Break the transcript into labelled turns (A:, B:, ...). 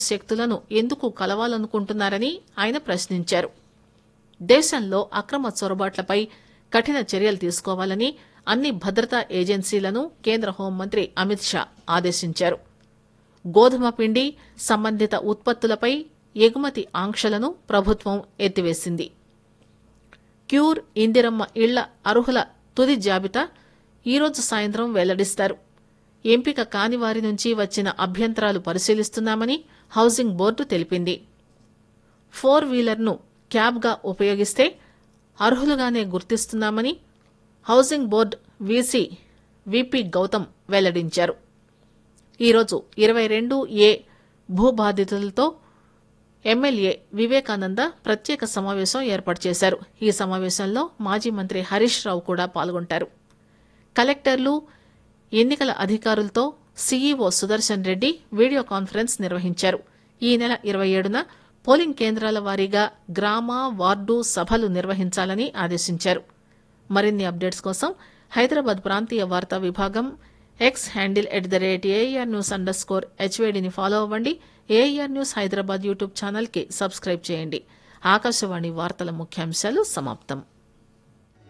A: శక్తులను ఎందుకు కలవాలనుకుంటున్నారని ఆయన ప్రశ్నించారు దేశంలో అక్రమ చొరబాట్లపై కఠిన చర్యలు తీసుకోవాలని అన్ని భద్రతా ఏజెన్సీలను కేంద్ర హోంమంత్రి అమిత్ షా ఆదేశించారు గోధుమ పిండి సంబంధిత ఉత్పత్తులపై ఎగుమతి ఆంక్షలను ప్రభుత్వం ఎత్తివేసింది క్యూర్ ఇందిరమ్మ ఇళ్ల అర్హుల తుది జాబితా ఈరోజు సాయంత్రం వెల్లడిస్తారు ఎంపిక కాని వారి నుంచి వచ్చిన అభ్యంతరాలు పరిశీలిస్తున్నామని హౌసింగ్ బోర్డు తెలిపింది ఫోర్ వీలర్ను క్యాబ్గా ఉపయోగిస్తే అర్హులుగానే గుర్తిస్తున్నామని housing board VC VP Gautham వెల్లడించారు ఈరోజు ఇరవై రెండు ఏ భూబాధితులతో ఎమ్మెల్యే వివేకానంద ప్రత్యేక సమావేశం ఏర్పాటు చేశారు ఈ సమావేశంలో మాజీ మంత్రి హరీష్ రావు కూడా పాల్గొంటారు కలెక్టర్లు ఎన్నికల అధికారులతో CEO Sudarshan Reddy video conference నిర్వహించారు ఈ నెల ఇరవై ఏడున పోలింగ్ కేంద్రాల వారీగా గ్రామ వార్డు సభలు నిర్వహించాలని ఆదేశించారు మరిన్ని అప్డేట్స్ కోసం హైదరాబాద్ ప్రాంతీయ వార్తా విభాగం X handle at the rate AR news underscore హెచ్వేడిని ఫాలో అవ్వండి ఏఆర్ న్యూస్ హైదరాబాద్ యూట్యూబ్ ఛానల్కి సబ్స్క్రైబ్ చేయండి ఆకాశవాణి వార్తల ముఖ్యాంశాలు సమాప్తం